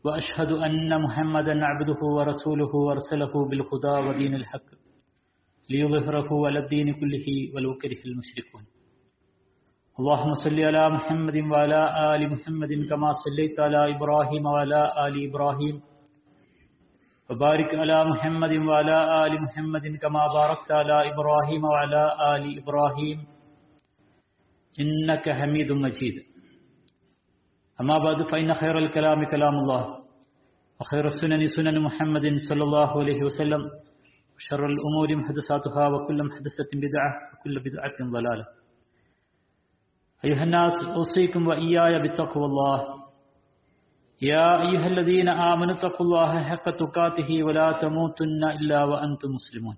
وأشهد أن محمدا عبده ورسوله وارسله بالهدى ودين الحق ليظهره على الدين كله ولو كره المشركون اللهم صل على محمد وعلى آل محمد كما صليت على إبراهيم وعلى آل إبراهيم وبارك على محمد وعلى آل محمد كما باركت على إبراهيم وعلى آل إبراهيم إنك حميد مجيد أما بعد فإن خير الكلام كلام الله وخير السنن سنن محمد صلى الله عليه وسلم وشر الأمور محدثاتها وكل محدثة بدعة وكل بدعة ضلالة أيها الناس أوصيكم وإياي بتقوى الله يا أيها الذين آمنوا اتقوا الله حق تقاته ولا تموتن إلا وأنتم مسلمون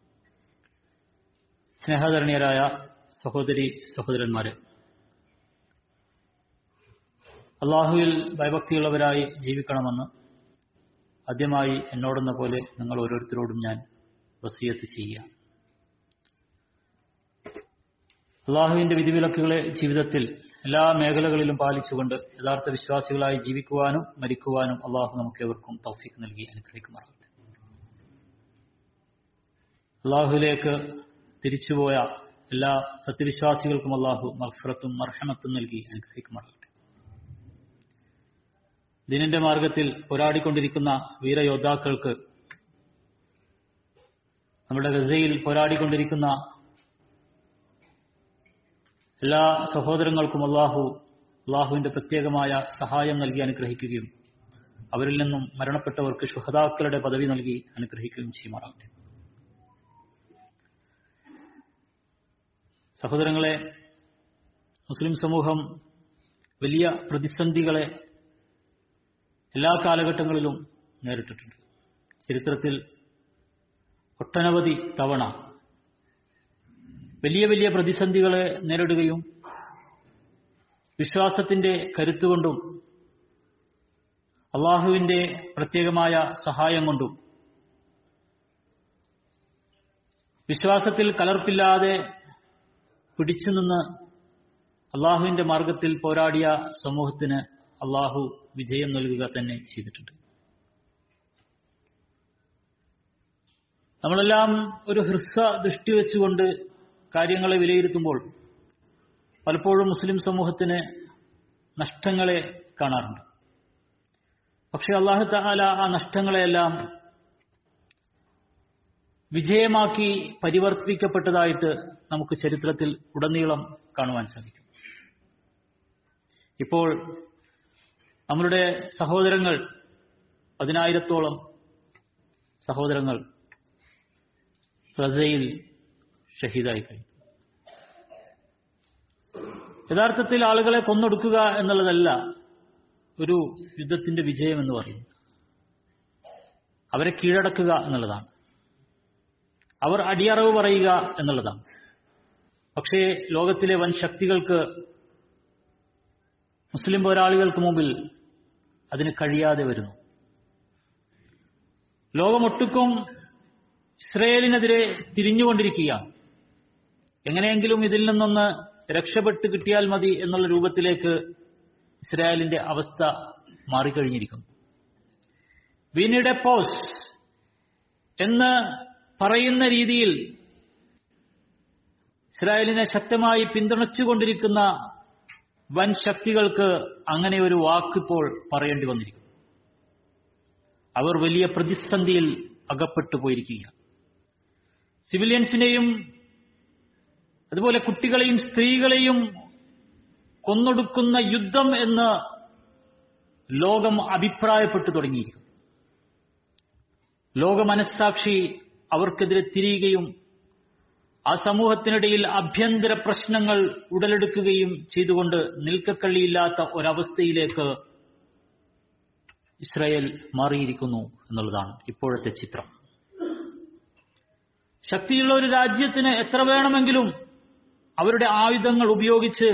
സ്നേഹധരണീയരായ സഹോദരി സഹോദരന്മാരെ അള്ളാഹുവിൽ ഭയഭക്തിയുള്ളവരായി ജീവിക്കണമെന്ന് ആദ്യമായി എന്നോടെന്ന പോലെ നിങ്ങൾ ഓരോരുത്തരോടും ഞാൻ വസീയത്ത് ചെയ്യുക അള്ളാഹുവിന്റെ വിധിവിലക്കുകളെ ജീവിതത്തിൽ എല്ലാ മേഖലകളിലും പാലിച്ചുകൊണ്ട് യഥാർത്ഥ വിശ്വാസികളായി ജീവിക്കുവാനും മരിക്കുവാനും അള്ളാഹു നമുക്ക് എവർക്കും തൗഫീഖ് നൽകി അനുഗ്രഹിക്കുമാറാകട്ടെ അള്ളാഹുവിലേക്ക് തിരിച്ചുപോയ എല്ലാ സത്യവിശ്വാസികൾക്കും അള്ളാഹു മഹ്ഫറത്തും മർഹമത്തും നൽകി അനുഗ്രഹിക്കുമാറാകട്ടെ ദിനന്റെ മാർഗത്തിൽ പോരാടിക്കൊണ്ടിരിക്കുന്ന വീരയോദ്ധാക്കൾക്ക് നമ്മുടെ ഗസയിൽ പോരാടിക്കൊണ്ടിരിക്കുന്ന എല്ലാ സഹോദരങ്ങൾക്കും അള്ളാഹു അള്ളാഹുവിന്റെ പ്രത്യേകമായ സഹായം നൽകി അനുഗ്രഹിക്കുകയും അവരിൽ നിന്നും മരണപ്പെട്ടവർക്ക് ശുഹതാക്കളുടെ പദവി നൽകി അനുഗ്രഹിക്കുകയും ചെയ്യുമാറാകട്ടെ സഹോദരങ്ങളെ മുസ്ലിം സമൂഹം വലിയ പ്രതിസന്ധികളെ എല്ലാ കാലഘട്ടങ്ങളിലും നേരിട്ടിട്ടുണ്ട് ചരിത്രത്തിൽ ഒട്ടനവധി തവണ വലിയ വലിയ പ്രതിസന്ധികളെ നേരിടുകയും വിശ്വാസത്തിന്റെ കരുത്തുകൊണ്ടും അള്ളാഹുവിന്റെ പ്രത്യേകമായ സഹായം കൊണ്ടും വിശ്വാസത്തിൽ കലർപ്പില്ലാതെ പിടിച്ചു നിന്ന് അള്ളാഹുവിന്റെ മാർഗത്തിൽ പോരാടിയ സമൂഹത്തിന് അള്ളാഹു വിജയം നൽകുക തന്നെ ചെയ്തിട്ടുണ്ട് നമ്മളെല്ലാം ഒരു ഹ്രസ്വ ദൃഷ്ടി വെച്ചുകൊണ്ട് കാര്യങ്ങളെ വിലയിരുത്തുമ്പോൾ പലപ്പോഴും മുസ്ലിം സമൂഹത്തിന് നഷ്ടങ്ങളെ കാണാറുണ്ട് പക്ഷെ അള്ളാഹു താല ആ നഷ്ടങ്ങളെയെല്ലാം വിജയമാക്കി പരിവർത്തിക്കപ്പെട്ടതായിട്ട് നമുക്ക് ചരിത്രത്തിൽ ഉടനീളം കാണുവാൻ സാധിക്കും ഇപ്പോൾ നമ്മളുടെ സഹോദരങ്ങൾ പതിനായിരത്തോളം സഹോദരങ്ങൾ ഗസയിൽ ഷഹീദായി കഴിഞ്ഞു യഥാർത്ഥത്തിൽ ആളുകളെ കൊന്നൊടുക്കുക എന്നുള്ളതല്ല ഒരു യുദ്ധത്തിന്റെ വിജയം എന്ന് പറയുന്നത് അവരെ കീഴടക്കുക എന്നുള്ളതാണ് അവർ അടിയറവ് പറയുക എന്നുള്ളതാണ് പക്ഷേ ലോകത്തിലെ വൻ ശക്തികൾക്ക് മുസ്ലിം പോരാളികൾക്ക് മുമ്പിൽ അതിന് കഴിയാതെ വരുന്നു ലോകമൊട്ടുക്കും ഇസ്രയേലിനെതിരെ തിരിഞ്ഞുകൊണ്ടിരിക്കുകയാണ് എങ്ങനെയെങ്കിലും ഇതിൽ നിന്നൊന്ന് രക്ഷപ്പെട്ട് കിട്ടിയാൽ മതി എന്നുള്ള രൂപത്തിലേക്ക് ഇസ്രായേലിന്റെ അവസ്ഥ മാറിക്കഴിഞ്ഞിരിക്കുന്നു വിനിഡ പോസ് എന്ന് പറയുന്ന രീതിയിൽ ഇസ്രായേലിനെ ശക്തമായി പിന്തുണച്ചുകൊണ്ടിരിക്കുന്ന വൻ ശക്തികൾക്ക് അങ്ങനെ ഒരു വാക്കിപ്പോൾ പറയേണ്ടി വന്നിരിക്കുന്നു അവർ വലിയ പ്രതിസന്ധിയിൽ അകപ്പെട്ടു പോയിരിക്കുകയാണ് സിവിലിയൻസിനെയും അതുപോലെ കുട്ടികളെയും സ്ത്രീകളെയും കൊന്നൊടുക്കുന്ന യുദ്ധം എന്ന് ലോകം അഭിപ്രായപ്പെട്ടു തുടങ്ങിയിരിക്കുന്നു ലോക മനസ്സാക്ഷി അവർക്കെതിരെ തിരിയുകയും ആ സമൂഹത്തിനിടയിൽ ആഭ്യന്തര പ്രശ്നങ്ങൾ ഉടലെടുക്കുകയും ചെയ്തുകൊണ്ട് നിൽക്കക്കള്ളിയില്ലാത്ത ഒരവസ്ഥയിലേക്ക് ഇസ്രായേൽ മാറിയിരിക്കുന്നു എന്നുള്ളതാണ് ഇപ്പോഴത്തെ ചിത്രം ശക്തിയുള്ള ഒരു രാജ്യത്തിന് എത്ര വേണമെങ്കിലും അവരുടെ ആയുധങ്ങൾ ഉപയോഗിച്ച്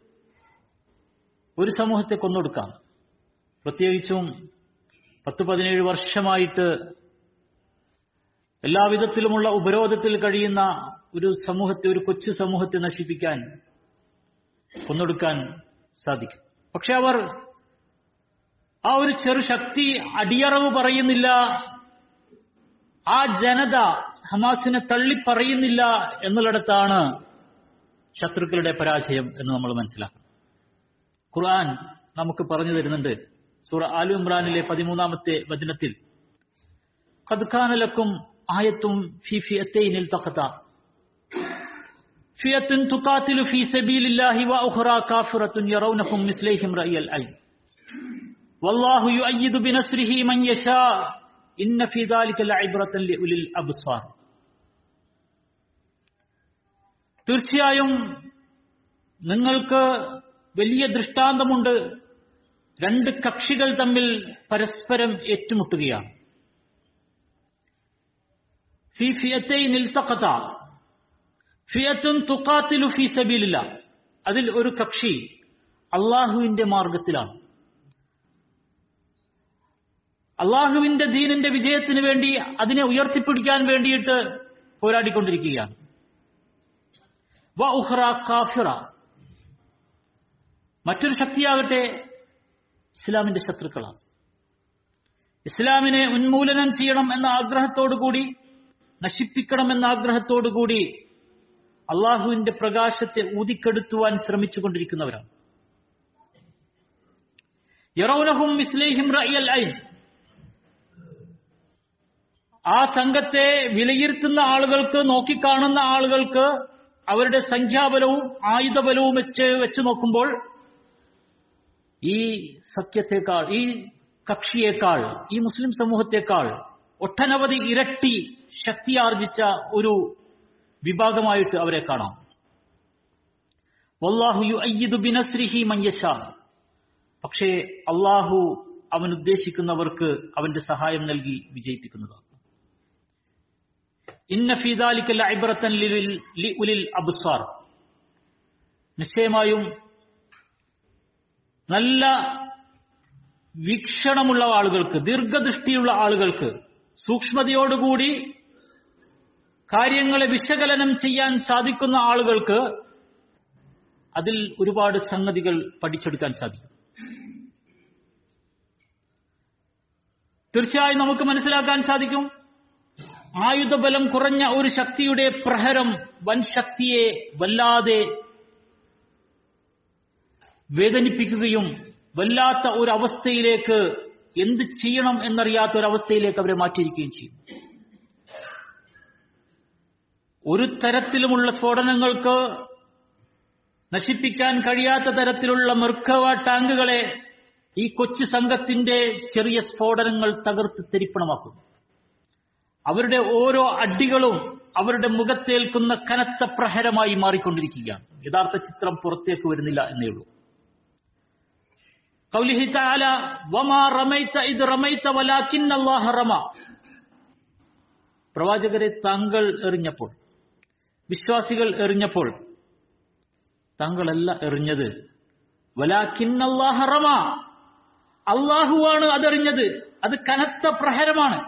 ഒരു സമൂഹത്തെ കൊന്നൊടുക്കാം പ്രത്യേകിച്ചും പത്ത് പതിനേഴ് വർഷമായിട്ട് എല്ലാവിധത്തിലുമുള്ള ഉപരോധത്തിൽ കഴിയുന്ന ഒരു സമൂഹത്തെ ഒരു കൊച്ചു സമൂഹത്തെ നശിപ്പിക്കാൻ കൊന്നൊടുക്കാൻ സാധിക്കും പക്ഷെ അവർ ആ ഒരു ചെറു ശക്തി അടിയറവ് പറയുന്നില്ല ആ ജനത ഹമാസിനെ തള്ളിപ്പറയുന്നില്ല എന്നുള്ളിടത്താണ് ശത്രുക്കളുടെ പരാജയം എന്ന് നമ്മൾ മനസ്സിലാക്കണം ഖുർആൻ നമുക്ക് പറഞ്ഞു തരുന്നുണ്ട് സൂറ ആലു ഇമ്രാനിലെ പതിമൂന്നാമത്തെ വചനത്തിൽ ഖദ്ഖാനലക്കും ആയത്തും ഫി ഫിയത്തൈനിൽ തഖത ഫിയത്തുൻ തുഖാതിലു ഫി സബീലില്ലാഹി വ ഉഖറ കാഫിറത്തുൻ യറൗനഹും മിസ്ലൈഹിം റഅയൽ ഐൻ വല്ലാഹു യുഅയ്യിദു ബിനസ്രിഹി മൻ യശാ ഇന്ന ഫി ദാലിക ലഇബ്റതൻ ലിഉലിൽ അബ്സാർ തീർച്ചയായും നിങ്ങൾക്ക് വലിയ ദൃഷ്ടാന്തമുണ്ട് രണ്ട് കക്ഷികൾ തമ്മിൽ പരസ്പരം ഏറ്റുമുട്ടുകയാണ് ഫി ഫിയത്തൈൻ ഇൽതഖത ഫിയത്തുൻ തുഖാത്തിലു ഫി സബീലില്ല അതിൽ ഒരു കക്ഷി അള്ളാഹുവിന്റെ മാർഗത്തിലാണ് അള്ളാഹുവിന്റെ ദീനിന്റെ വിജയത്തിന് വേണ്ടി അതിനെ ഉയർത്തിപ്പിടിക്കാൻ വേണ്ടിയിട്ട് പോരാടിക്കൊണ്ടിരിക്കുകയാണ് വ ഉഹ്റ കാഫിറ മറ്റൊരു ശക്തിയാകട്ടെ ഇസ്ലാമിന്റെ ശത്രുക്കളാണ് ഇസ്ലാമിനെ ഉന്മൂലനം ചെയ്യണം എന്ന ആഗ്രഹത്തോടുകൂടി നശിപ്പിക്കണം എന്ന ആഗ്രഹത്തോടുകൂടി അള്ളാഹുവിന്റെ പ്രകാശത്തെ ഊതിക്കെടുത്തുവാൻ ശ്രമിച്ചുകൊണ്ടിരിക്കുന്നവരാണ് യറൗനഹും ഇസ്ലേഹിം റഅയൽ ഐൻ ആ സംഘത്തെ വിലയിരുത്തുന്ന ആളുകൾക്ക് നോക്കിക്കാണുന്ന ആളുകൾക്ക് അവരുടെ സംഖ്യാബലവും ആയുധബലവും വെച്ച് വെച്ച് നോക്കുമ്പോൾ ഈ സഖ്യത്തെക്കാൾ ഈ കക്ഷിയേക്കാൾ ഈ മുസ്ലിം സമൂഹത്തെക്കാൾ ഒട്ടനവധി ഇരട്ടി ശക്തിയാർജിച്ച ഒരു വിഭാഗമായിട്ട് അവരെ കാണാം വല്ലാഹു യുഅയ്യിദു ബിനസ്രിഹി മൻ യശാ പക്ഷേ അള്ളാഹു അവൻ ഉദ്ദേശിക്കുന്നവർക്ക് അവന്റെ സഹായം നൽകി വിജയിപ്പിക്കുന്നതാണ് ഇന്ന ഫീദാലിക്ക ലഇബ്റത്തൻ ലിഉലിൽ അബ്സാർ നിശ്ചയമായും നല്ല വീക്ഷണമുള്ള ആളുകൾക്ക് ദീർഘദൃഷ്ടിയുള്ള ആളുകൾക്ക് സൂക്ഷ്മതയോടുകൂടി കാര്യങ്ങളെ വിശകലനം ചെയ്യാൻ സാധിക്കുന്ന ആളുകൾക്ക് അതിൽ ഒരുപാട് സംഗതികൾ പഠിച്ചെടുക്കാൻ സാധിക്കും തീർച്ചയായും നമുക്ക് മനസ്സിലാക്കാൻ സാധിക്കും ആയുധബലം കുറഞ്ഞ ഒരു ശക്തിയുടെ പ്രഹരം വൻ ശക്തിയെ വല്ലാതെ വേദനിപ്പിക്കുകയും വല്ലാത്ത ഒരു അവസ്ഥയിലേക്ക് എന്ത് ചെയ്യണം എന്നറിയാത്ത ഒരു അവസ്ഥയിലേക്ക് അവരെ മാറ്റിയിരിക്കുകയും ചെയ്യും ഒരു തരത്തിലുമുള്ള സ്ഫോടനങ്ങൾക്ക് നശിപ്പിക്കാൻ കഴിയാത്ത തരത്തിലുള്ള മെർക്കവ ടാങ്കുകളെ ഈ കൊച്ചു സംഘത്തിന്റെ ചെറിയ സ്ഫോടനങ്ങൾ തകർത്ത് തെരിപ്പണമാക്കുന്നു അവരുടെ ഓരോ അടികളും അവരുടെ മുഖത്തേൽക്കുന്ന കനത്ത പ്രഹരമായി മാറിക്കൊണ്ടിരിക്കുകയാണ് യഥാർത്ഥ ചിത്രം പുറത്തേക്ക് വരുന്നില്ല എന്നേ ഉള്ളൂ قوله تعالى وما رميت إذ رميت ولكن الله رمى പ്രവാചകരെ താങ്കൾ എറിഞ്ഞപ്പോൾ വിശ്വാസികൾ എറിഞ്ഞപ്പോൾ താങ്കളല്ല എറിഞ്ഞത് വലാഖിന്നല്ലാഹ റമ അള്ളാഹുവാണ് അതെറിഞ്ഞത് അത് കനത്ത പ്രഹരമാണ്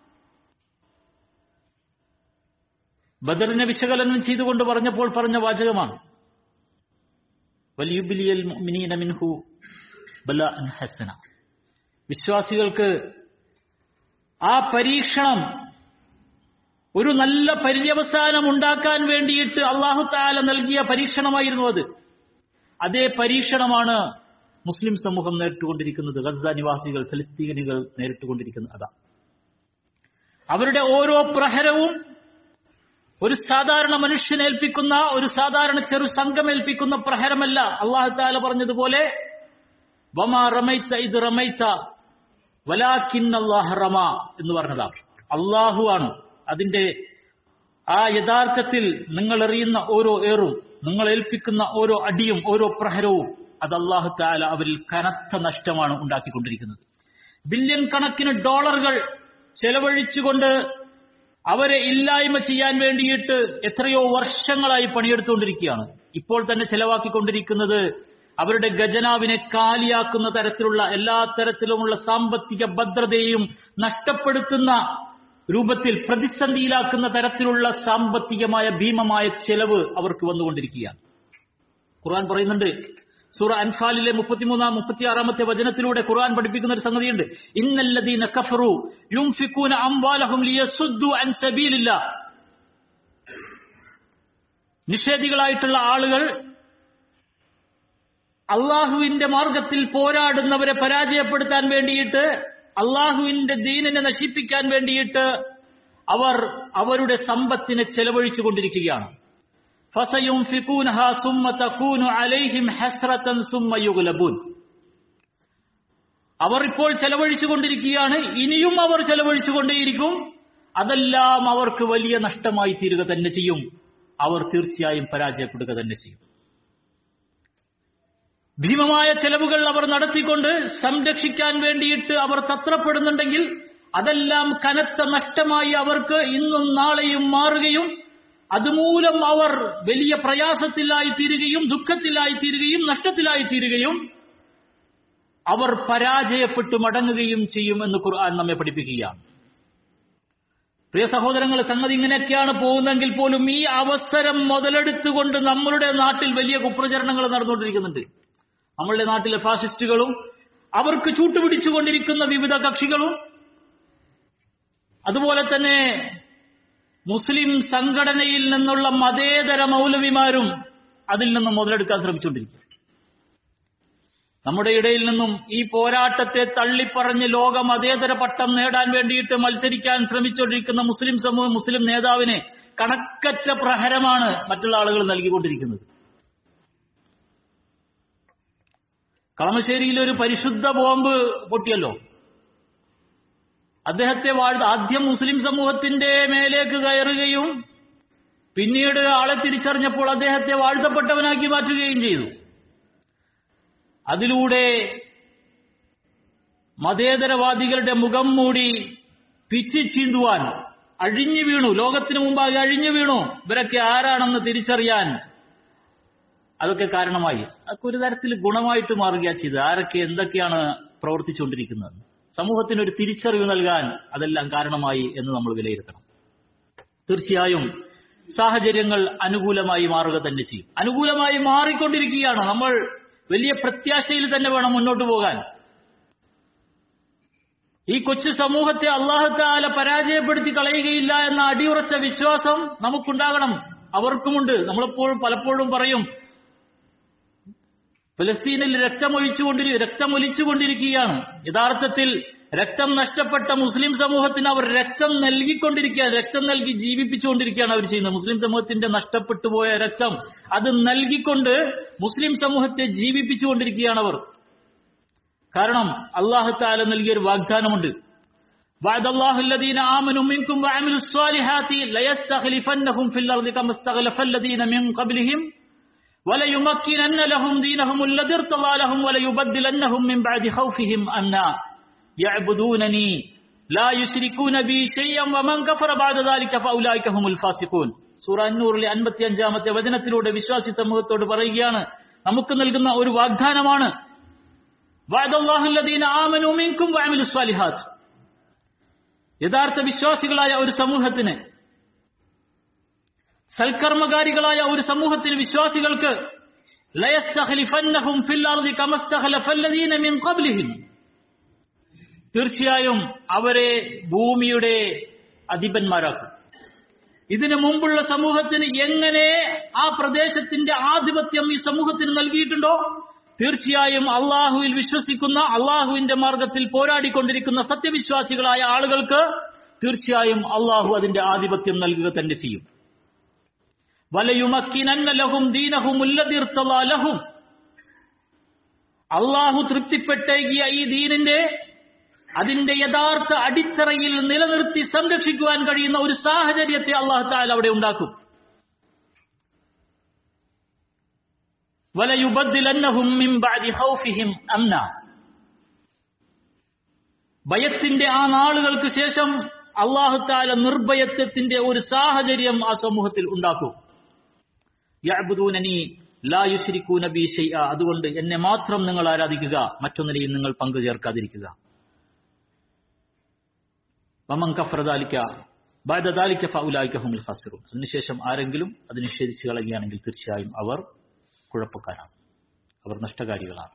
ബദറിനെ വിശകലനം ചെയ്തുകൊണ്ട് പറഞ്ഞപ്പോൾ പറഞ്ഞ വാചകമാണ് വലിയുബിലിയൽ മുഅ്മിനീന മിൻഹു ബലാഅൻ ഹസന വിശ്വാസികൾക്ക് ആ പരീക്ഷണം ഒരു നല്ല പര്യവസാനം ഉണ്ടാക്കാൻ വേണ്ടിയിട്ട് അള്ളാഹു താല നൽകിയ പരീക്ഷണമായിരുന്നു അത് അതേ പരീക്ഷണമാണ് മുസ്ലിം സമൂഹം നേരിട്ടുകൊണ്ടിരിക്കുന്നത് ഗസ നിവാസികൾ ഫലസ്തീനികൾ നേരിട്ടുകൊണ്ടിരിക്കുന്നത് അതാ അവരുടെ ഓരോ പ്രഹരവും ഒരു സാധാരണ മനുഷ്യനേൽപ്പിക്കുന്ന ഒരു സാധാരണ ചെറു സംഘമേൽപ്പിക്കുന്ന പ്രഹരമല്ല അള്ളാഹു താല പറഞ്ഞതുപോലെ വമാ റമൈത്ത ഇത് റമൈത്ത വലാഖിന്നല്ലാഹ റമ എന്ന് പറഞ്ഞതാണ് അള്ളാഹു ആണ് അതിന്റെ ആ യഥാർത്ഥത്തിൽ നിങ്ങൾ എറിയുന്ന ഓരോ ഏറും നിങ്ങൾ ഏൽപ്പിക്കുന്ന ഓരോ അടിയും ഓരോ പ്രഹരവും അത് അള്ളാഹു താല അവരിൽ കനത്ത നഷ്ടമാണ് ഉണ്ടാക്കിക്കൊണ്ടിരിക്കുന്നത് ബില്യൺ കണക്കിന് ഡോളറുകൾ ചെലവഴിച്ചുകൊണ്ട് അവരെ ഇല്ലായ്മ ചെയ്യാൻ വേണ്ടിയിട്ട് എത്രയോ വർഷങ്ങളായി പണിയെടുത്തുകൊണ്ടിരിക്കുകയാണ് ഇപ്പോൾ തന്നെ ചെലവാക്കിക്കൊണ്ടിരിക്കുന്നത് അവരുടെ ഖജനാവിനെ കാലിയാക്കുന്ന തരത്തിലുള്ള എല്ലാ തരത്തിലുമുള്ള സാമ്പത്തിക ഭദ്രതയും നഷ്ടപ്പെടുത്തുന്ന രൂപത്തിൽ പ്രതിസന്ധിയിലാക്കുന്ന തരത്തിലുള്ള സാമ്പത്തികമായ ഭീമമായ ചെലവ് അവർക്ക് വന്നുകൊണ്ടിരിക്കുകയാണ് ഖുർആൻ പറയുന്നുണ്ട് സൂറ അൻഫാലിലെ മുപ്പത്തിമൂന്നാം മുപ്പത്തിയാറാമത്തെ വചനത്തിലൂടെ ഖുർആൻ പഠിപ്പിക്കുന്ന ഒരു സംഗതിയുണ്ട് ഇന്നല്ലദീന കഫറു യുംഫിക്കൂന അംവാലഹും ലിയസുദ്ദു അൻ സബീലില്ലാ നിഷേധികളായിട്ടുള്ള ആളുകൾ അള്ളാഹുവിന്റെ മാർഗത്തിൽ പോരാടുന്നവരെ പരാജയപ്പെടുത്താൻ വേണ്ടിയിട്ട് അള്ളാഹുവിന്റെ ദീനിനെ നശിപ്പിക്കാൻ വേണ്ടിയിട്ട് അവർ അവരുടെ സമ്പത്തിനെ ചെലവഴിച്ചു കൊണ്ടിരിക്കുകയാണ് فَسَيُنْفِقُونَهَا ثُمَّ تَكُونُ عَلَيْهِمْ حَسْرَةً ثُمَّ يُغْلَبُونَ അവർ ഇപ്പോൾ ചെലവഴിച്ചു കൊണ്ടിരിക്കുകയാണ് ഇനിയും അവർ ചെലവഴിച്ചു കൊണ്ടേയിരിക്കും അതെല്ലാം അവർക്ക് വലിയ നഷ്ടമായി തീരുക തന്നെ ചെയ്യും അവർ തീർച്ചയായും പരാജയപ്പെടുക തന്നെ ചെയ്യും ഭീമമായ ചെലവുകൾ അവർ നടത്തിക്കൊണ്ട് സംരക്ഷിക്കാൻ വേണ്ടിയിട്ട് അവർ തത്രപ്പെടുന്നുണ്ടെങ്കിൽ അതെല്ലാം കനത്ത നഷ്ടമായി അവർക്ക് ഇന്നും നാളെയും മാറുകയും അതുമൂലം അവർ വലിയ പ്രയാസത്തിലായി തീരുകയും ദുഃഖത്തിലായി തീരുകയും നഷ്ടത്തിലായി തീരുകയും അവർ പരാജയപ്പെട്ടു മടങ്ങുകയും ചെയ്യും എന്ന് ഖുർആൻ നമ്മെ പഠിപ്പിക്കുകയാണ് പ്രിയ സഹോദരങ്ങൾ സംഗതി ഇങ്ങനെയൊക്കെയാണ് പോകുന്നതെങ്കിൽ പോലും ഈ അവസരം മുതലെടുത്തുകൊണ്ട് നമ്മളുടെ നാട്ടിൽ വലിയ കുപ്രചരണങ്ങൾ നടന്നുകൊണ്ടിരിക്കുന്നുണ്ട് നമ്മളുടെ നാട്ടിലെ ഫാസിസ്റ്റുകളും അവർക്ക് ചൂട്ടുപിടിച്ചുകൊണ്ടിരിക്കുന്ന വിവിധ കക്ഷികളും അതുപോലെ തന്നെ മുസ്ലിം സംഘടനയിൽ നിന്നുള്ള മതേതര മൗലവിമാരും അതിൽ നിന്നും മുതലെടുക്കാൻ ശ്രമിച്ചുകൊണ്ടിരിക്കും നമ്മുടെ ഇടയിൽ നിന്നും ഈ പോരാട്ടത്തെ തള്ളിപ്പറഞ്ഞ് ലോക മതേതര പട്ടം നേടാൻ വേണ്ടിയിട്ട് മത്സരിക്കാൻ ശ്രമിച്ചുകൊണ്ടിരിക്കുന്ന മുസ്ലിം സമൂഹം മുസ്ലിം നേതാവിനെ കണക്കറ്റ പ്രഹരമാണ് മറ്റുള്ള ആളുകൾ നൽകിക്കൊണ്ടിരിക്കുന്നത് കളമശ്ശേരിയിൽ ഒരു പരിശുദ്ധ ബോംബ് പൊട്ടിയല്ലോ അദ്ദേഹത്തെ വാഴ്ത്ത ആദ്യം മുസ്ലിം സമൂഹത്തിന്റെ മേലേക്ക് കയറുകയും പിന്നീട് ആളെ തിരിച്ചറിഞ്ഞപ്പോൾ അദ്ദേഹത്തെ വാഴ്ത്തപ്പെട്ടവനാക്കി മാറ്റുകയും ചെയ്തു അതിലൂടെ മതേതരവാദികളുടെ മുഖം മൂടി പിച്ചി ചീന്തുവാൻ അഴിഞ്ഞു വീണു ലോകത്തിനു മുമ്പാകെ അഴിഞ്ഞു വീണു ഇവരൊക്കെ ആരാണെന്ന് തിരിച്ചറിയാൻ അതൊക്കെ കാരണമായി അതൊക്കെ ഒരു തരത്തിൽ ഗുണമായിട്ട് മാറുകയാണ് ചെയ്തത് ആരൊക്കെ എന്തൊക്കെയാണ് പ്രവർത്തിച്ചുകൊണ്ടിരിക്കുന്നത് സമൂഹത്തിന് ഒരു തിരിച്ചറിവ് നൽകാൻ അതെല്ലാം കാരണമായി എന്ന് നമ്മൾ വിലയിരുത്തണം തീർച്ചയായും സാഹചര്യങ്ങൾ അനുകൂലമായി മാറുക തന്നെ ചെയ്യും അനുകൂലമായി മാറിക്കൊണ്ടിരിക്കുകയാണ് നമ്മൾ വലിയ പ്രത്യാശയിൽ തന്നെ വേണം മുന്നോട്ട് പോകാൻ ഈ കൊച്ചു സമൂഹത്തെ അള്ളാഹുത്താല പരാജയപ്പെടുത്തി കളയുകയില്ല എന്ന അടിയുറച്ച വിശ്വാസം നമുക്കുണ്ടാകണം അവർക്കുമുണ്ട് നമ്മളെപ്പോഴും പലപ്പോഴും പറയും ഫലസ്തീനിൽ രക്തമൊഴിച്ചുകൊണ്ടിരി രക്തമൊലിച്ചുകൊണ്ടിരിക്കുകയാണ് യഥാർത്ഥത്തിൽ രക്തം നഷ്ടപ്പെട്ട മുസ്ലിം സമൂഹത്തിന് അവർ രക്തം നൽകിക്കൊണ്ടിരിക്കുകയാണ് രക്തം നൽകി ജീവിപ്പിച്ചുകൊണ്ടിരിക്കുകയാണ് അവർ ചെയ്യുന്നത് മുസ്ലിം സമൂഹത്തിന്റെ നഷ്ടപ്പെട്ടു പോയ രക്തം അത് നൽകിക്കൊണ്ട് മുസ്ലിം സമൂഹത്തെ ജീവിപ്പിച്ചുകൊണ്ടിരിക്കുകയാണ് അവർ കാരണം അള്ളാഹു താല നൽകിയൊരു വാഗ്ദാനമുണ്ട് وعد الله الذين آمنوا منكم وعملوا الصالحات ليستخلفنهم في الأرض كما استخلف الذين من قبلهم وليمكنن لهم دينهم الذي ارتضى لهم وليبدلنهم من بعد خوفهم أمنا يعبدونني لا يشركون بي شيئا ومن كفر بعد ذلك فأولئك هم الفاسقون സൂറ അഞ്ഞൂറിലെ അൻപത്തി അഞ്ചാമത്തെ വചനത്തിലൂടെ വിശ്വാസി സമൂഹത്തോട് പറയുകയാണ് നമുക്ക് നൽകുന്ന ഒരു വാഗ്ദാനമാണ് യഥാർത്ഥ വിശ്വാസികളായ ഒരു സമൂഹത്തിന് സൽക്കർമ്മകാരികളായ ഒരു സമൂഹത്തിന് വിശ്വാസികൾക്ക് തീർച്ചയായും അവരെ ഭൂമിയുടെ അധിപന്മാരാക്കും ഇതിനു മുമ്പുള്ള സമൂഹത്തിന് എങ്ങനെ ആ പ്രദേശത്തിന്റെ ആധിപത്യം ഈ സമൂഹത്തിന് നൽകിയിട്ടുണ്ടോ തീർച്ചയായും അള്ളാഹുവിൽ വിശ്വസിക്കുന്ന അള്ളാഹുവിന്റെ മാർഗത്തിൽ പോരാടിക്കൊണ്ടിരിക്കുന്ന സത്യവിശ്വാസികളായ ആളുകൾക്ക് തീർച്ചയായും അള്ളാഹു അതിന്റെ ആധിപത്യം നൽകുക തന്നെ ചെയ്യും വലയുമക്കിനന്നലഹും ദീനഹും ഉല്ലതീർത്തലാലഹും അള്ളാഹു തൃപ്തിപ്പെട്ടേകിയ ഈ ദീനിന്റെ അതിന്റെ യഥാർത്ഥ അടിത്തറയിൽ നിലനിർത്തി സംരക്ഷിക്കുവാൻ കഴിയുന്ന ഒരു സാഹചര്യത്തെ അള്ളാഹു താല അവിടെ ഉണ്ടാക്കും വലയുബദ്ദിലന്നഹും മിൻ ബഅദി ഖൗഫിഹിം അംന ഭയത്തിന്റെ ആ നാളുകൾക്ക് ശേഷം അള്ളാഹു താല നിർഭയത്വത്തിന്റെ ഒരു സാഹചര്യം ആ സമൂഹത്തിൽ ഉണ്ടാക്കും യഅ്ബുദൂനനി ലാ യുശ്രികൂന ബി ഷൈഅ അതുകൊണ്ട് എന്നെ മാത്രം നിങ്ങൾ ആരാധിക്കുക മറ്റൊന്നിനെയും നിങ്ങൾ പങ്കു ചേർക്കാതിരിക്കുക വമൻ കഫറ ദാലിക ബഅദ ദാലിക ഫഉലൈക ഹുമുൽ ഖാസിറൂൻ അതിനുശേഷം ആരെങ്കിലും അത് നിഷേധിച്ചു കളയുകയാണെങ്കിൽ തീർച്ചയായും അവർ കുഴപ്പക്കാരാണ് അവർ നഷ്ടകാരികളാണ്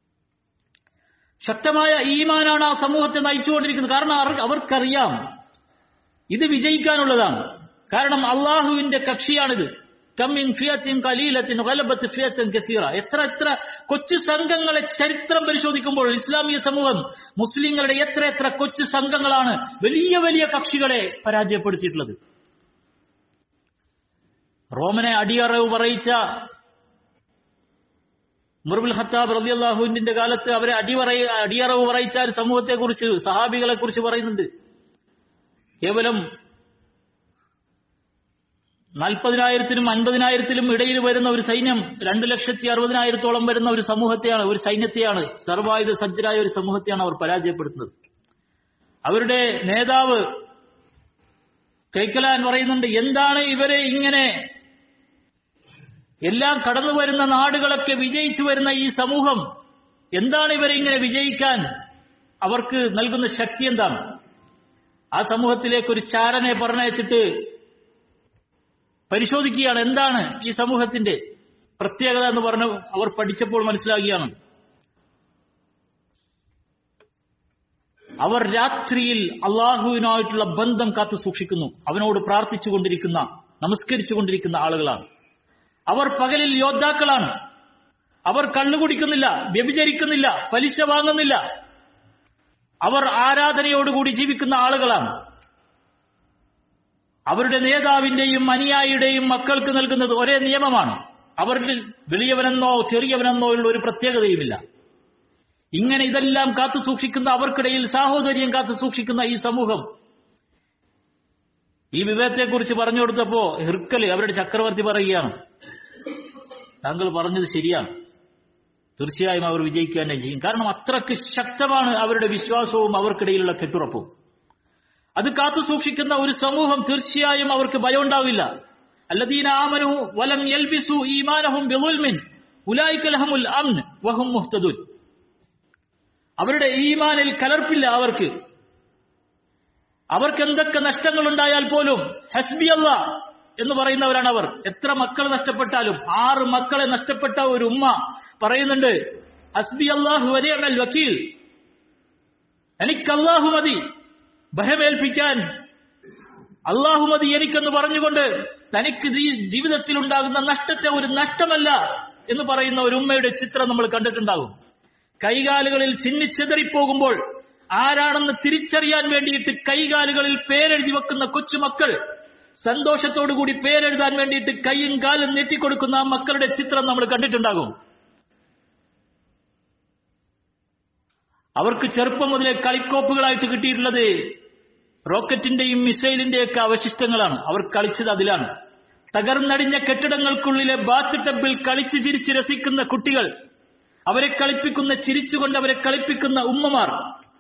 ശക്തമായ ഈമാനാണ് ആ സമൂഹത്തെ നയിച്ചുകൊണ്ടിരിക്കുന്നത് കാരണം അവർ- അവർക്കറിയാം ഇത് വിജയിക്കാനുള്ളതാണ് കാരണം അള്ളാഹുവിന്റെ കക്ഷിയാണിത് കമ്മിൻ ഫിയത്തിൻ കലീലത്തിൻ വലബത്ത് ഫിയത്തിൻ കസീറ എത്ര എത്ര കൊച്ചു സംഘങ്ങളെ ചരിത്രം പരിശോധിക്കുമ്പോൾ ഇസ്ലാമിക സമൂഹം മുസ്ലിങ്ങളുടെ എത്ര എത്ര കൊച്ചു സംഘങ്ങളാണ് വലിയ വലിയ കക്ഷികളെ പരാജയപ്പെടുത്തിയിട്ടുള്ളത് റോമനെ അടിയറവ് പറയിച്ച മുർബുൽ ഖത്താബ് റബിഅള്ളാഹുവിന്റെ കാലത്ത് അവരെ അടിവറയി അടിയറവ് പറയിച്ച ഒരു സമൂഹത്തെ കുറിച്ച് സഹാബികളെ കുറിച്ച് പറയുന്നുണ്ട് കേവലം നാൽപ്പതിനായിരത്തിനും അൻപതിനായിരത്തിലും ഇടയിൽ വരുന്ന ഒരു സൈന്യം രണ്ടു ലക്ഷത്തി അറുപതിനായിരത്തോളം വരുന്ന ഒരു സമൂഹത്തെയാണ് ഒരു സൈന്യത്തെയാണ് സർവായുധ സജ്ജരായ ഒരു സമൂഹത്തെയാണ് അവർ പരാജയപ്പെടുത്തുന്നത് അവരുടെ നേതാവ് കൈക്കലാൻ പറയുന്നുണ്ട് എന്താണ് ഇവരെ ഇങ്ങനെ എല്ലാം കടന്നു വരുന്ന നാടുകളൊക്കെ വിജയിച്ചു വരുന്ന ഈ സമൂഹം എന്താണ് ഇവരെ ഇങ്ങനെ വിജയിക്കാൻ അവർക്ക് നൽകുന്ന ശക്തി എന്താണ് ആ സമൂഹത്തിലേക്ക് ഒരു ചാരനെ പറഞ്ഞയച്ചിട്ട് പരിശോധിക്കുകയാണ് എന്താണ് ഈ സമൂഹത്തിന്റെ പ്രത്യേകത എന്ന് പറഞ്ഞ് അവർ പഠിച്ചപ്പോൾ മനസ്സിലാക്കുകയാണ് അവർ രാത്രിയിൽ അള്ളാഹുവിനായിട്ടുള്ള ബന്ധം കാത്തു സൂക്ഷിക്കുന്നു അവനോട് പ്രാർത്ഥിച്ചുകൊണ്ടിരിക്കുന്ന നമസ്കരിച്ചുകൊണ്ടിരിക്കുന്ന ആളുകളാണ് അവർ പകലിൽ യോദ്ധാക്കളാണ് അവർ കണ്ണുകുടിക്കുന്നില്ല വ്യഭിചരിക്കുന്നില്ല പലിശ വാങ്ങുന്നില്ല അവർ ആരാധനയോടുകൂടി ജീവിക്കുന്ന ആളുകളാണ് അവരുടെ നേതാവിന്റെയും അനുയായിയുടെയും മക്കൾക്ക് നൽകുന്നത് ഒരേ നിയമമാണ് അവരിൽ വലിയവനെന്നോ ചെറിയവനെന്നോ ഉള്ള ഒരു പ്രത്യേകതയുമില്ല ഇങ്ങനെ ഇതെല്ലാം കാത്തു സൂക്ഷിക്കുന്ന അവർക്കിടയിൽ സാഹോദര്യം കാത്തു സൂക്ഷിക്കുന്ന ഈ സമൂഹം ഈ വിവേകത്തെക്കുറിച്ച് പറഞ്ഞു കൊടുത്തപ്പോ ഹിർക്കല് അവരുടെ ചക്രവർത്തി പറയുകയാണ് താങ്കൾ പറഞ്ഞത് ശരിയാണ് തീർച്ചയായും അവർ വിജയിക്കുക തന്നെ ചെയ്യും കാരണം അത്രക്ക് ശക്തമാണ് അവരുടെ വിശ്വാസവും അവർക്കിടയിലുള്ള കെട്ടുറപ്പും അത് കാത്തു സൂക്ഷിക്കുന്ന ഒരു സമൂഹം തീർച്ചയായും അവർക്ക് ഭയം ഉണ്ടാവില്ല അല്ലദീന ആമനു വലം യൽബിസു ഈമാനഹും ബിളുൽമിൻ ഉലായിക ലഹമുൽ അംൻ വഹും മുഹ്തദുൻ അവരുടെ ഈമാനിൽ കലർപ്പില്ല അവർക്ക് അവർക്ക് എന്തൊക്കെ നഷ്ടങ്ങൾ ഉണ്ടായാൽ പോലും ഹസ്ബി അല്ല എന്ന് പറയുന്നവരാണ് അവർ എത്ര മക്കൾ നഷ്ടപ്പെട്ടാലും ആറ് മക്കളെ നഷ്ടപ്പെട്ട ഒരു ഉമ്മ പറയുന്നുണ്ട് ഹസ്ബി അള്ളാഹു വനിയമൽ വക്കീൽ എനിക്ക് അള്ളാഹു മതി ഭയമേൽപ്പിക്കാൻ അള്ളാഹു മതി എനിക്കെന്ന് പറഞ്ഞുകൊണ്ട് തനിക്ക് ജീ- ജീവിതത്തിൽ ഉണ്ടാകുന്ന നഷ്ടത്തെ ഒരു നഷ്ടമല്ല എന്ന് പറയുന്ന ഒരു ഉമ്മയുടെ ചിത്രം നമ്മൾ കണ്ടിട്ടുണ്ടാകും കൈകാലുകളിൽ ചിന്നിച്ചെതറിപ്പോകുമ്പോൾ ആരാണെന്ന് തിരിച്ചറിയാൻ വേണ്ടിയിട്ട് കൈകാലുകളിൽ പേരെഴുതി വെക്കുന്ന കൊച്ചുമക്കൾ സന്തോഷത്തോടുകൂടി പേരെഴുതാൻ വേണ്ടിയിട്ട് കൈയും കാലും നീട്ടിക്കൊടുക്കുന്ന ആ മക്കളുടെ ചിത്രം നമ്മൾ കണ്ടിട്ടുണ്ടാകും അവർക്ക് ചെറുപ്പം മുതലേ കളിക്കോപ്പുകളായിട്ട് കിട്ടിയിട്ടുള്ളത് റോക്കറ്റിന്റെയും മിസൈലിന്റെയൊക്കെ അവശിഷ്ടങ്ങളാണ് അവർ കളിച്ചത് അതിലാണ് തകർന്നടിഞ്ഞ കെട്ടിടങ്ങൾക്കുള്ളിലെ ബാത്ത് ടബിൽ കളിച്ച് ചിരിച്ച് രസിക്കുന്ന കുട്ടികൾ അവരെ കളിപ്പിക്കുന്ന ചിരിച്ചുകൊണ്ട് അവരെ കളിപ്പിക്കുന്ന ഉമ്മമാർ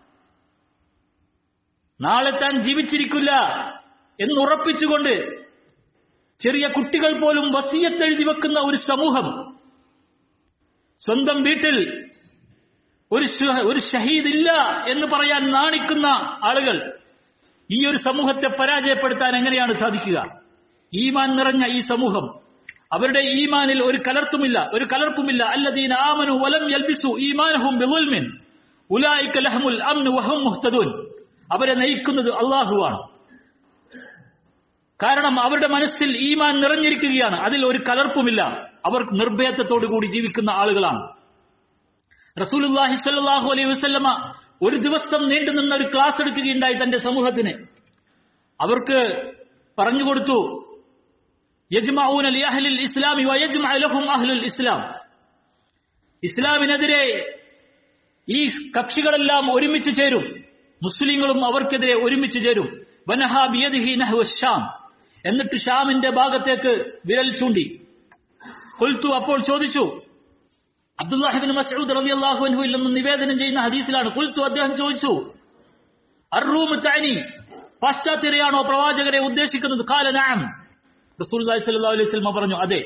നാളെ താൻ ജീവിച്ചിരിക്കില്ല എന്നുറപ്പിച്ചുകൊണ്ട് ചെറിയ കുട്ടികൾ പോലും വസീയത്തെഴുതി വെക്കുന്ന ഒരു സമൂഹം സ്വന്തം വീട്ടിൽ ഒരു ശു- ഒരു ഷഹീദ് ഇല്ല എന്ന് പറയാൻ നാണിക്കുന്ന ആളുകൾ ഈ ഒരു സമൂഹത്തെ പരാജയപ്പെടുത്താൻ എങ്ങനെയാണ് സാധിക്കുക ഈമാൻ നിറഞ്ഞ ഈ സമൂഹം അവരുടെ ഈമാനിൽ ഒരു കലർത്തുമില്ല ഒരു കലർപ്പുമില്ല അല്ലദീന ആമനു വലം യൽബിസു ഈമാനഹും ബിളുൽമിൻ ഉലായിക ലഹമുൽ അംനു വഹും മുഹ്തദൂൻ അവരെ നയിക്കുന്നത് അള്ളാഹുവാണ് കാരണം അവരുടെ മനസ്സിൽ ഈമാൻ നിറഞ്ഞിരിക്കുകയാണ് അതിൽ ഒരു കലർപ്പുമില്ല അവർ നിർഭയത്വത്തോടു കൂടി ജീവിക്കുന്ന ആളുകളാണ് റസൂലുള്ളാഹി സ്വല്ലല്ലാഹു അലൈഹി വസല്ലമ ഒരു ദിവസം നീണ്ടു നിന്ന ഒരു ക്ലാസ് എടുക്കുകയുണ്ടായി തന്റെ സമൂഹത്തിന് അവർക്ക് പറഞ്ഞു കൊടുത്തു യജ്മഊന ലി അഹ്ലിൽ ഇസ്ലാമി വയജ്മഅ ലഹും അഹ്ലുൽ ഇസ്ലാം ഇസ്ലാമിനെതിരെ ഈ കക്ഷികളെല്ലാം ഒരുമിച്ച് ചേരും മുസ്ലിങ്ങളും അവർക്കെതിരെ ഒരുമിച്ച് ചേരും വനഹാ ബിയദിഹി നഹ്വ ഷാം എന്നിട്ട് ഷാമിന്റെ ഭാഗത്തേക്ക് വിരൽ ചൂണ്ടി കൊൽത്തു അപ്പോൾ ചോദിച്ചു അബ്ദുല്ലാഹിബിൻ മസൂദ് റളിയല്ലാഹു അൻഹുവിൽ നിന്ന് നിവേദനം ചെയ്യുന്ന ഹദീസിലാണ് കുൽത്തു അദ്ദേഹം ചോദിച്ചു അറൂം തഅനി പാശ്ചാത്യരെയാണോ പ്രവാചകരെ ഉദ്ദേശിക്കുന്നത് കാല നഅം റസൂലുള്ളാഹി സ്വല്ലല്ലാഹു അലൈഹി വസല്ലം പറഞ്ഞു അതെ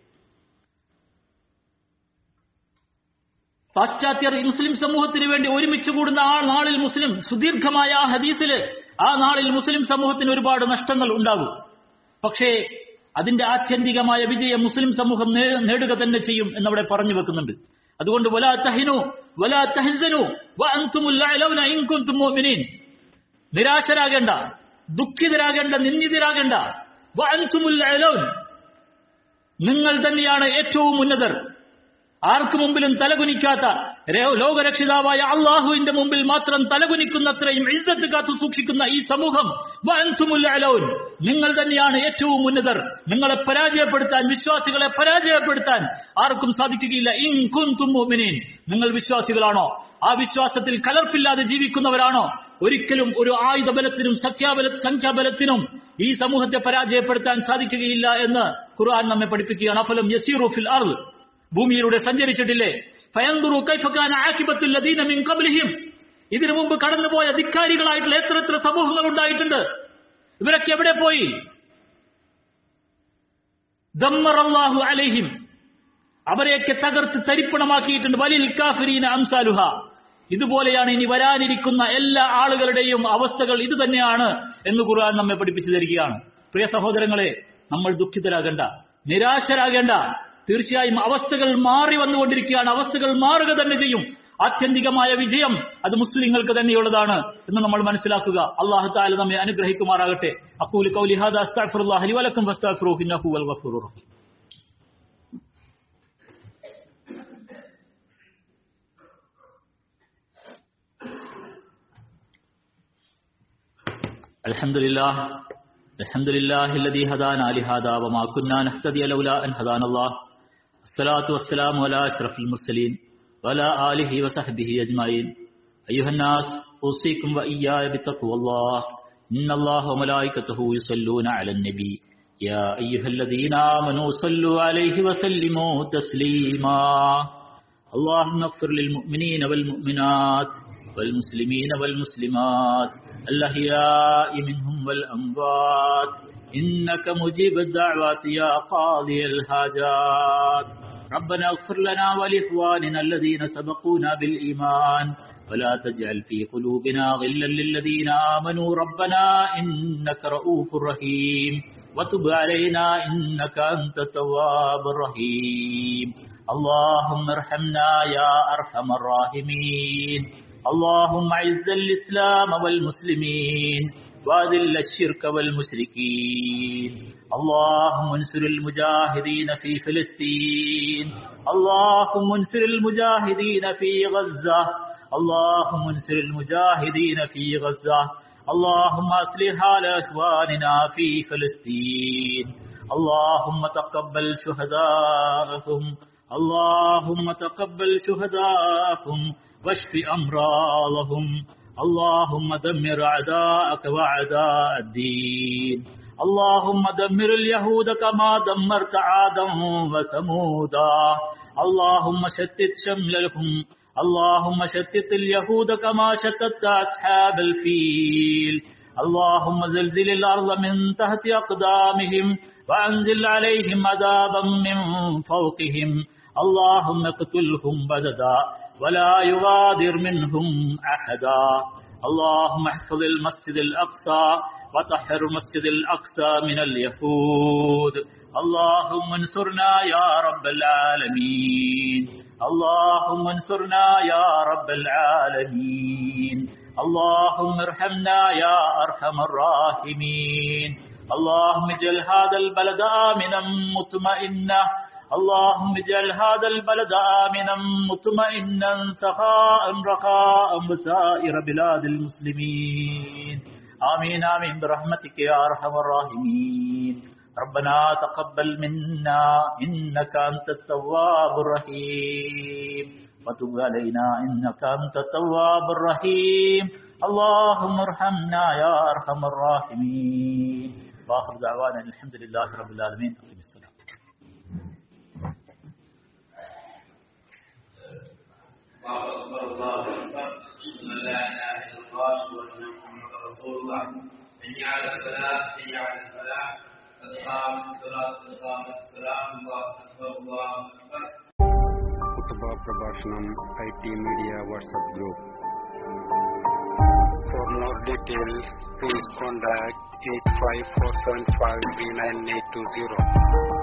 പാശ്ചാത്യർ ഈ മുസ്ലിം സമൂഹത്തിന് വേണ്ടി ഒരുമിച്ച് കൂടുന്ന ആ നാളിൽ മുസ്ലിം സുദീർഘമായ ആ ഹദീസില് ആ നാളിൽ മുസ്ലിം സമൂഹത്തിന് ഒരുപാട് നഷ്ടങ്ങൾ ഉണ്ടാകും പക്ഷേ അതിന്റെ ആത്യന്തികമായ വിജയം മുസ്ലിം സമൂഹം നേ- നേടുക തന്നെ ചെയ്യും എന്നവിടെ പറഞ്ഞു വെക്കുന്നുണ്ട് അതുകൊണ്ട് വലാ തഹിനു വലാ തഹ്സനു വഅൻതുമുൽ അലൗന ഇൻ കുൻതും മുഅ്മിനീൻ നിരാശരാകേണ്ട ദുഃഖിതരാകേണ്ട നിന്ദിതരാകേണ്ട വഅൻതുമുൽ അലൗൻ നിങ്ങൾ തന്നെയാണ് ഏറ്റവും ഉന്നതർ ആർക്കു മുമ്പിലും തലകുനിക്കാത്ത രേ- ലോകരക്ഷിതാവായ അള്ളാഹുവിന്റെ മുമ്പിൽ മാത്രം തലകുനിക്കുന്നത്രയും ഇജ്ജത്ത് കാത്തു സൂക്ഷിക്കുന്ന ഈ സമൂഹം വഅൻതുമുൽ അലൗൻ നിങ്ങൾ തന്നെയാണ് ഏറ്റവും ഉന്നതർ നിങ്ങളെ പരാജയപ്പെടുത്താൻ വിശ്വാസികളെ പരാജയപ്പെടുത്താൻ ആർക്കും സാധിക്കുകയില്ല ഇൻ കുൻതും മുഅ്മിനീൻ നിങ്ങൾ വിശ്വാസികളാണോ ആ വിശ്വാസത്തിൽ കലർപ്പില്ലാതെ ജീവിക്കുന്നവരാണോ ഒരിക്കലും ഒരു ആയുധബലത്തിനും സഖ്യാബല സംഖ്യാബലത്തിനും ഈ സമൂഹത്തെ പരാജയപ്പെടുത്താൻ സാധിക്കുകയില്ല എന്ന് ഖുർആൻ നമ്മെ പഠിപ്പിക്കുകയാണ് അഫലം യസീറു ഫിൽ അർദ് ഭൂമിയിലൂടെ സഞ്ചരിച്ചിട്ടില്ലേ ഫയന്തുറു കൈഫ കാന ആഖിബത്തുൽ ലദീന മിൻ ഖബ്ലിഹിം ഇതിനു മുമ്പ് കടന്നുപോയ ധിക്കാരികളായിട്ടുള്ള എത്ര എത്ര സമൂഹങ്ങൾ ഉണ്ടായിട്ടുണ്ട് ഇവരൊക്കെ എവിടെ പോയി ദമ്മറല്ലാഹു അലൈഹിം അവരെയൊക്കെ തകർത്ത് തരിപ്പണമാക്കിയിട്ടുണ്ട് വലിൽ കാഫിരീന അംസാലുഹ ഇതുപോലെയാണ് ഇനി വരാനിരിക്കുന്ന എല്ലാ ആളുകളുടെയും അവസ്ഥകൾ ഇത് തന്നെയാണ് എന്ന് ഖുർആൻ നമ്മെ പഠിപ്പിച്ചു തരികയാണ് പ്രിയ സഹോദരങ്ങളെ നമ്മൾ ദുഃഖിതരാകേണ്ട നിരാശരാകേണ്ട തീർച്ചയായും അവസ്ഥകൾ മാറി വന്നുകൊണ്ടിരിക്കുകയാണ് അവസ്ഥകൾ മാറുക തന്നെ ചെയ്യും ആത്യന്തികമായ വിജയം അത് മുസ്ലിങ്ങൾക്ക് തന്നെയുള്ളതാണ് എന്ന് നമ്മൾ മനസ്സിലാക്കുക അള്ളാഹു താല നമ്മെ അനുഗ്രഹിക്കുമാറാകട്ടെ അക്കൂലി കൗലി ഹാദാ അസ്തഗ്ഫിറുല്ലാഹി ലി വലക്കും ഫസ്തഗ്ഫിറൂഹു ഇന്നഹു ഹുവൽ ഗഫൂറുർ റഹീം الحمد لله الحمد لله الذي هدانا لهذا وما كنا نهتدي لولا أن هدانا الله الصلاة والسلام على أشرف المرسلين وعلى آله وصحبه أجمعين أيها الناس أوصيكم وإياي بتقوى الله إن الله وملائكته يصلون على النبي يا أيها الذين آمنوا صلوا عليه وسلموا تسليما اللهم اغفر للمؤمنين والمؤمنات والمسلمين والمسلمات الأحياء منهم والأموات إنك مجيب الدعوات يا قاضي الحاجات ربنا اغفر لنا ولإخواننا الذين سبقونا بالإيمان ولا تجعل في قلوبنا غلا للذين آمنوا ربنا إنك رؤوف رحيم وتب علينا إنك أنت التواب الرحيم اللهم ارحمنا يا أرحم الراحمين اللهم اعز الإسلام والمسلمين وأذل الشرك والمشركين اللهم انصر المجاهدين في فلسطين اللهم انصر المجاهدين في غزة اللهم انصر المجاهدين في غزة اللهم أصلح حال إخواننا في فلسطين اللهم تقبل شهداءهم اللهم تقبل شهداءهم واشف أمراضهم اللهم دمر أعداءك وأعداء الدين اللهم دمر اليهود كما دمرت عادا وثمودا اللهم شتت شملهم اللهم شتت اليهود كما شتت أصحاب الفيل اللهم زلزل الأرض من تحت أقدامهم وأنزل عليهم عذابا من فوقهم اللهم اقتلهم بددا ولا يغادر منهم أحدا اللهم احفظ المسجد الأقصى وطهر المسجد الأقصى من اليهود اللهم انصرنا يا رب العالمين اللهم انصرنا يا رب العالمين اللهم ارحمنا يا أرحم الراحمين اللهم اجعل هذا البلد آمنا مطمئنا اللهم اجعل هذا البلد آمنا مطمئنا سخاء رخاء وسائر بلاد المسلمين آمين آمين برحمتك يا أرحم الراحمين ربنا تقبل منا إنك أنت التواب الرحيم وتب علينا إنك أنت التواب الرحيم اللهم ارحمنا يا أرحم الراحمين وآخر دعوانا الحمد لله رب العالمين أقم الصلاة الله أكبر الله أكبر أشهد أن لا إله إلا الله وأن محمدا رسول الله حي على الصلاة حي على الفلاح قد قامت الصلاة قد قامت الصلاة الله أكبر الله أكبر കുത്തുബ പ്രഭാഷണം I T media WhatsApp group for more details please contact eight five four seven five three nine eight two zero